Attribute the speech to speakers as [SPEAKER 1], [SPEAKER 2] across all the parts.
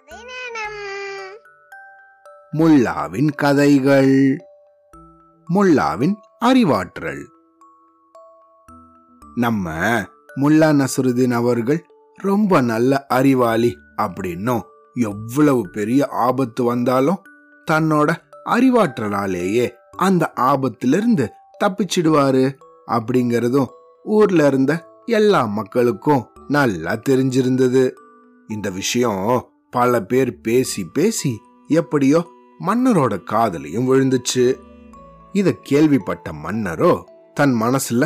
[SPEAKER 1] கதை நேரம்
[SPEAKER 2] முல்லாவின் கதைகள் முல்லாவின் அறிவாற்றல் நம்ம முல்லா நசருதீன் அவர்கள் ரொம்ப நல்ல அறிவாளி அப்படின்னும் எவ்வளவு பெரிய ஆபத்து வந்தாலும் தன்னோட அறிவாற்றலாலேயே அந்த ஆபத்திலிருந்து தப்பிச்சிடுவாரு அப்படிங்கறதும் ஊர்ல இருந்த எல்லா மக்களுக்கும் நல்லா தெரிஞ்சிருந்தது இந்த விஷயம் பல பேர் பேசி பேசி எப்படியோ மன்னரோட காதலையும் விழுந்துச்சு இத கேள்விப்பட்ட மன்னரோ தன் மனசுல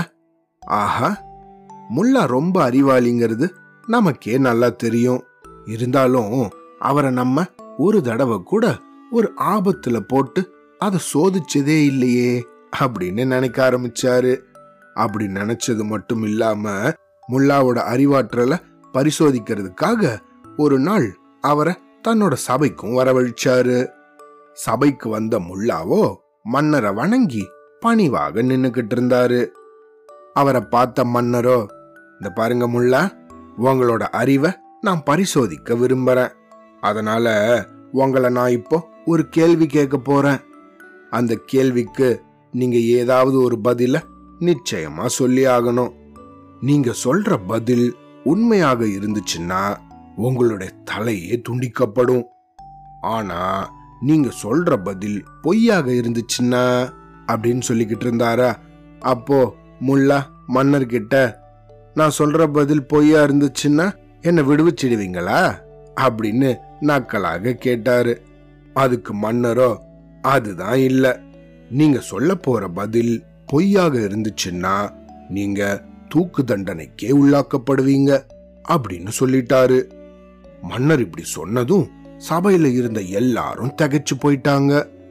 [SPEAKER 2] ஆஹா முல்லா ரொம்ப அறிவாளிங்கிறது நமக்கே நல்லா தெரியும் இருந்தாலும் அவரை நம்ம ஒரு தடவை கூட ஒரு ஆபத்துல போட்டு அதை சோதிச்சதே இல்லையே அப்படின்னு நினைக்க ஆரம்பிச்சாரு அப்படி நினைச்சது மட்டும் இல்லாம முல்லாவோட அறிவாற்றலை பரிசோதிக்கிறதுக்காக ஒரு நாள் அவரை தன்னோட சபைக்கும் வரவழைச்சாரு சபைக்கு வந்த முல்லாவோ மன்னரை வணங்கி பணிவாக நின்னுக்கிட்டு இருந்தாரு அவரை பார்த்த மன்னரோ இந்த பாருங்க முல்லா உங்களோட அறிவை நான் பரிசோதிக்க விரும்புறேன் அதனால உங்களை நான் இப்போ ஒரு கேள்வி கேட்க போறேன் அந்த கேள்விக்கு நீங்க ஏதாவது ஒரு பதில நிச்சயமா சொல்லி ஆகணும் நீங்க சொல்ற பதில் உண்மையாக இருந்துச்சுன்னா உங்களுடைய தலையே துண்டிக்கப்படும் ஆனா நீங்க சொல்ற பதில் பொய்யாக இருந்துச்சுன்னா அப்படின்னு சொல்லிக்கிட்டு இருந்தாரா அப்போ முல்லா மன்னர்கிட்ட நான் சொல்ற பதில் பொய்யா இருந்துச்சுன்னா என்ன விடுவிச்சிடுவீங்களா அப்படின்னு நக்கலாக கேட்டாரு அதுக்கு மன்னரோ அதுதான் இல்ல நீங்க சொல்ல போற பதில் பொய்யாக இருந்துச்சுன்னா நீங்க தூக்கு தண்டனைக்கே உள்ளாக்கப்படுவீங்க அப்படின்னு சொல்லிட்டாரு மன்னர் இப்படி சொன்னதும் சபையில இருந்த எல்லாரும் திகைச்சு போயிட்டாங்க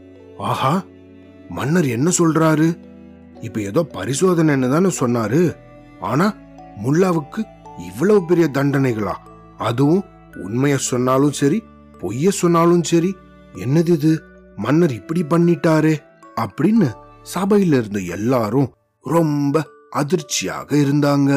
[SPEAKER 2] ஆஹா மன்னர் என்ன சொல்றாரு இப்ப ஏதோ பரிசோதனைன்னு தானே சொன்னாரு ஆனா முல்லாவுக்கு இவ்வளவு பெரிய தண்டனைகளா அதுவும் உண்மைய சொன்னாலும் சரி பொய்ய சொன்னாலும் சரி என்னது இது மன்னர் இப்படி பண்ணிட்டாரே அப்படின்னு சபையில இருந்த எல்லாரும் ரொம்ப அதிர்ச்சியாக இருந்தாங்க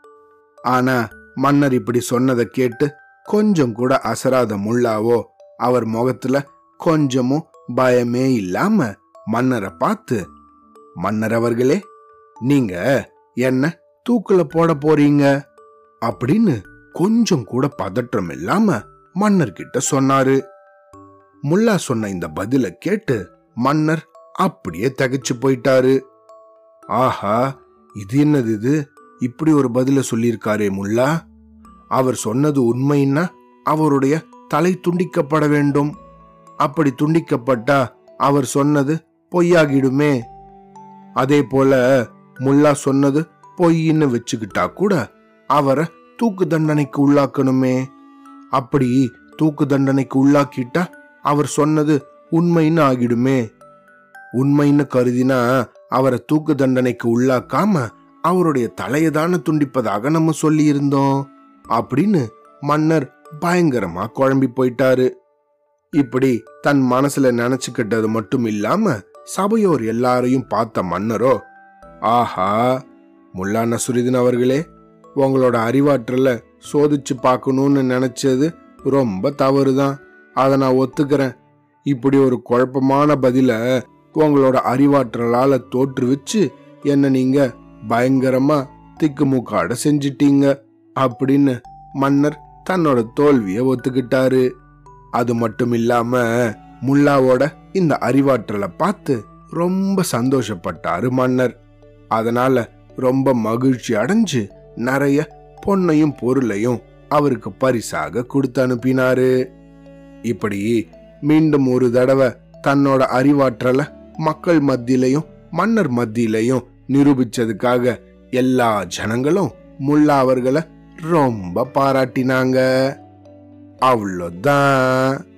[SPEAKER 2] ஆனா மன்னர் இப்படி சொன்னதை கேட்டு கொஞ்சம் கூட அசராத முல்லாவோ அவர் முகத்துல கொஞ்சமும் பயமே இல்லாம மன்னரை பார்த்து மன்னர் அவர்களே நீங்க என்ன தூக்குல போட போறீங்க அப்படின்னு கொஞ்சம் கூட பதற்றம் இல்லாம மன்னர்கிட்ட சொன்னாரு முல்லா சொன்ன இந்த பதில கேட்டு மன்னர் அப்படியே தகைச்சு போயிட்டாரு ஆஹா இது என்னது இது இப்படி ஒரு பதில சொல்லியிருக்காரே முல்லா அவர் சொன்னது உண்மைன்னா அவருடைய தலை துண்டிக்கப்பட வேண்டும் அப்படி துண்டிக்கப்பட்டா அவர் சொன்னது பொய்யாகிடுமே அதே போல முல்லா சொன்னது பொய்ன்னு வச்சுக்கிட்டா கூட அவரை தூக்கு தண்டனைக்கு உள்ளாக்கணுமே அப்படி தூக்கு தண்டனைக்கு உள்ளாக்கிட்டா அவர் சொன்னது உண்மைன்னு ஆகிடுமே உண்மைன்னு கருதினா அவரை தூக்கு தண்டனைக்கு உள்ளாக்காம அவருடைய தலையை தானே துண்டிப்பதாக நம்ம சொல்லி இருந்தோம் அப்படின்னு மன்னர் பயங்கரமா குழம்பி போயிட்டாரு இப்படி தன் மனசுல நினைச்சுக்கிட்டது மட்டும் இல்லாம சபையோர் எல்லாரையும் பார்த்த மன்னரோ ஆஹா முல்லா நசுருதீன் அவர்களே உங்களோட அறிவாற்றல சோதிச்சு பார்க்கணும்னு நினைச்சது ரொம்ப தவறுதான் அதை நான் ஒத்துக்கிறேன் இப்படி ஒரு குழப்பமான பதில உங்களோட அறிவாற்றலால தோற்றுவிச்சு என்ன நீங்க பயங்கரமா திக்குமுக்காட செஞ்சிட்டீங்க அப்படின்னு மன்னர் தன்னோட தோல்விய ஒத்துக்கிட்டாரு அது மட்டும் இல்லாம முல்லாவோட இந்த அறிவாற்றலை பார்த்து ரொம்ப சந்தோஷப்பட்டாரு மன்னர் அதனால ரொம்ப மகிழ்ச்சி அடைஞ்சு நிறைய பொன்னையும் பொருளையும் அவருக்கு பரிசாக கொடுத்து அனுப்பினாரு இப்படி மீண்டும் ஒரு தடவை தன்னோட அறிவாற்றலை மக்கள் மத்தியிலையும் மன்னர் மத்தியிலையும் நிரூபிச்சதுக்காக எல்லா ஜனங்களும் முல்லா அவர்களை ரொம்ப பாராட்டினாங்க அவ்வளோதான்